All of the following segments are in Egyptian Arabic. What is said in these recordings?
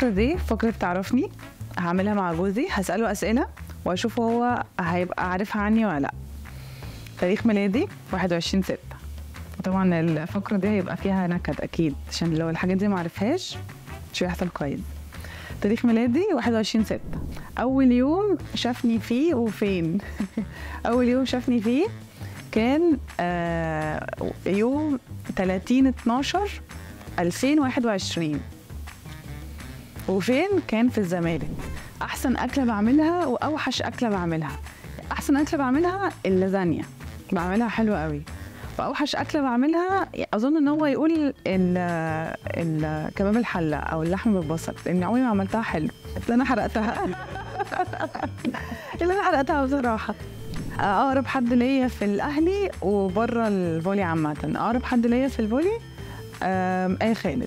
الفقرة دي فقرة تعرفني هعملها مع جوزي هسأله أسئلة وأشوف هو هيبقى عارفها عني ولا لأ تاريخ ميلادي 21 ستة وطبعا الفقرة دي هيبقى فيها نكد أكيد عشان لو الحاجات دي معرفهاش مش هيحصل كويس تاريخ ميلادي 21 ستة أول يوم شافني فيه وفين أول يوم شافني فيه كان آه يوم 30 12 2021 وفين كان في الزمالك احسن اكله بعملها واوحش اكله بعملها احسن اكله بعملها اللازانيا بعملها حلوه قوي واوحش اكله بعملها اظن ان هو يقول ال ال كباب الحله او اللحم بالبصل لان عمري ما عملتها حلو اللي انا حرقتها اللي انا حرقتها بصراحه اقرب حد ليا في الاهلي وبره الفولي عامه اقرب حد ليا في الفولي آم، ايه خالد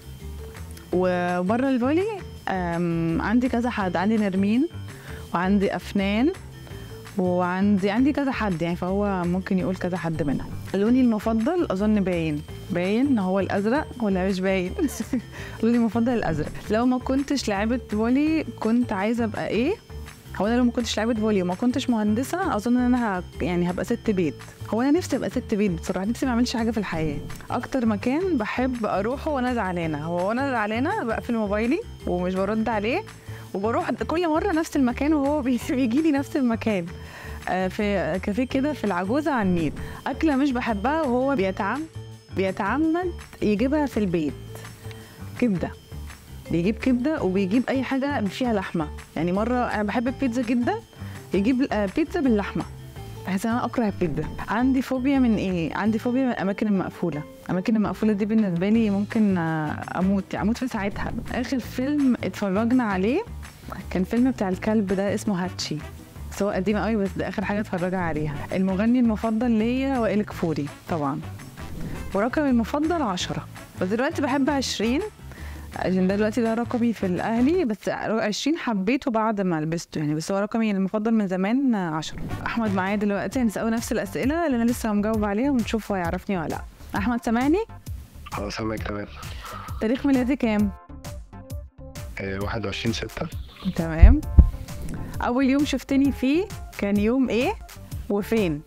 وبره الفولي آم، عندي كذا حد عندي نرمين وعندي افنان وعندي عندي كذا حد يعني فهو ممكن يقول كذا حد منهم لوني المفضل اظن باين باين ان هو الازرق ولا مش باين لوني المفضل الازرق لو ما كنتش لعبة فولي كنت عايزه ابقى ايه هو انا لو ما كنتش لعبة فولي وما كنتش مهندسه اظن ان انا ه... يعني هبقى ست بيت هو انا نفسي ابقى ست بيت بصراحه نفسي ما اعملش حاجه في الحياه اكتر مكان بحب اروحه وانا زعلانه هو وانا زعلانه بقفل موبايلي ومش برد عليه وبروح كل مره نفس المكان وهو بيجي لي نفس المكان آه، في كافيه كده في العجوزه على النيل اكله مش بحبها وهو بيتعمد بيتعمد يجيبها في البيت كبده بيجيب كبده وبيجيب اي حاجه فيها لحمه يعني مره انا بحب البيتزا جدا يجيب آه، بيتزا باللحمه بحس ان انا اكره البيتزا عندي فوبيا من ايه عندي فوبيا من الاماكن المقفوله الاماكن المقفوله دي بالنسبه لي ممكن آه، اموت اموت في ساعتها اخر فيلم اتفرجنا عليه كان فيلم بتاع الكلب ده اسمه هاتشي بس هو قديم قوي بس ده اخر حاجه اتفرجنا عليها المغني المفضل ليا وائل كفوري طبعا ورقمي المفضل عشرة بس دلوقتي بحب عشرين عشان ده دلوقتي ده رقمي في الاهلي بس 20 حبيته بعد ما لبسته يعني بس هو رقمي المفضل من زمان 10 احمد معايا دلوقتي هنساله نفس الاسئله اللي انا لسه مجاوب عليها ونشوف هو يعرفني ولا لا احمد سامعني اه سامعك تمام تاريخ ميلادي كام آه، 21 6 تمام اول يوم شفتني فيه كان يوم ايه وفين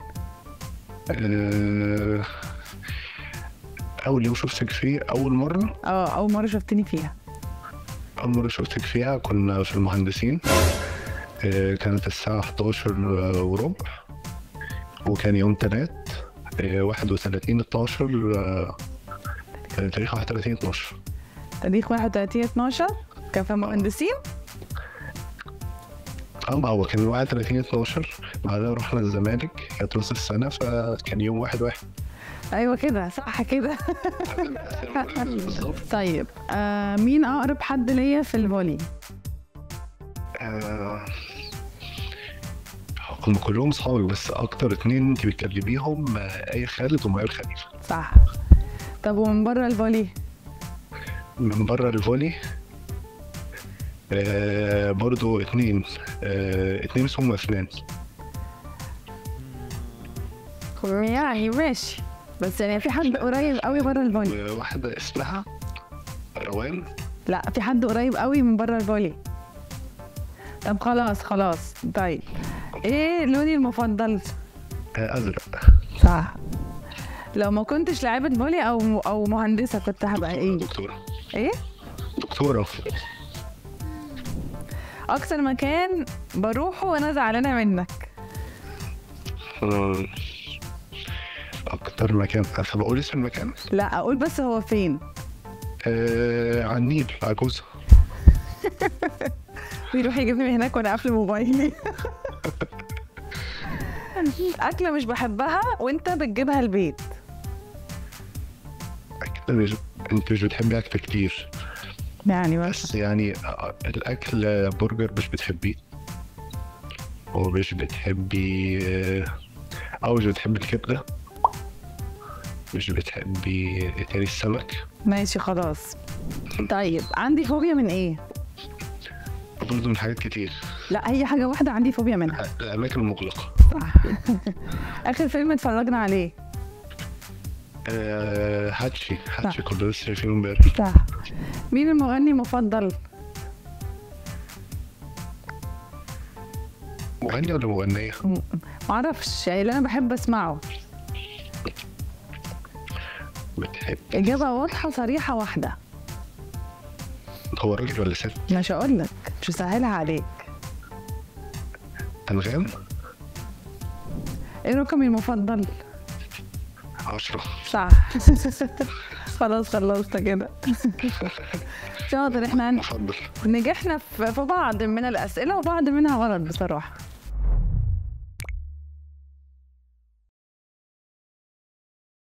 آه، أول يوم شفتك فيه أول مرة اه اول مره شفتني فيها أول مرة شفتك فيها كنا في المهندسين آه، كانت الساعة 11 وربع وكان يوم تلات آه، 31 12 آه، آه، تاريخ 31 12 تاريخ 31 12 كان في مهندسين اه ما هو كان 31 12 بعدها رحنا الزمالك كانت نص السنة فكان يوم واحد واحد ايوه كده صح كده بالظبط طيب آه مين اقرب حد ليا في الفولي آه، هم كلهم صحابي بس اكتر اتنين انت بتكلميهم آه، اي خالد وماير خليفه صح طب ومن بره الفولي من بره الفولي آه برضو اتنين آه اتنين اسمهم افنان يعني ماشي بس يعني في حد قريب قوي بره الفولي وواحدة اسمها روان لا في حد قريب قوي من بره الفولي طب خلاص خلاص طيب ايه لوني المفضل آه ازرق صح لو ما كنتش لعيبه فولي او او مهندسه كنت هبقى ايه دكتورة ايه دكتورة اكتر مكان بروحه وانا زعلانه منك آه، اكتر مكان أصل بقول اسم المكان لا اقول بس هو فين آه على النيل عجوزة بيروح يجيبني من هناك وانا قافله موبايلي اكله مش بحبها وانت بتجيبها البيت أكل مش انت مش بتحبي اكل كتير يعني بس بس يعني آه، الاكل برجر مش بتحبيه ومش بتحبي آه، او مش بتحبي الكبده مش بتحبي إيه تاني السمك ماشي خلاص طيب عندي فوبيا من ايه برضه من حاجات كتير لا هي حاجه واحده عندي فوبيا منها الاماكن المغلقه صح اخر فيلم اتفرجنا عليه آه، هاتشي هاتشي صح. كنا لسه شايفينه امبارح صح مين المغني المفضل مغني ولا مغنية؟ م- معرفش يعني اللي انا بحب اسمعه بتحب اجابه واضحه صريحه واحده هو راجل ولا ست؟ مش هقول لك مش هسهلها عليك أنغام؟ ايه رقمي المفضل عشرة صح خلاص خلصت كده شاطر احنا مفضل نجحنا في في بعض من الاسئله وبعض منها غلط بصراحه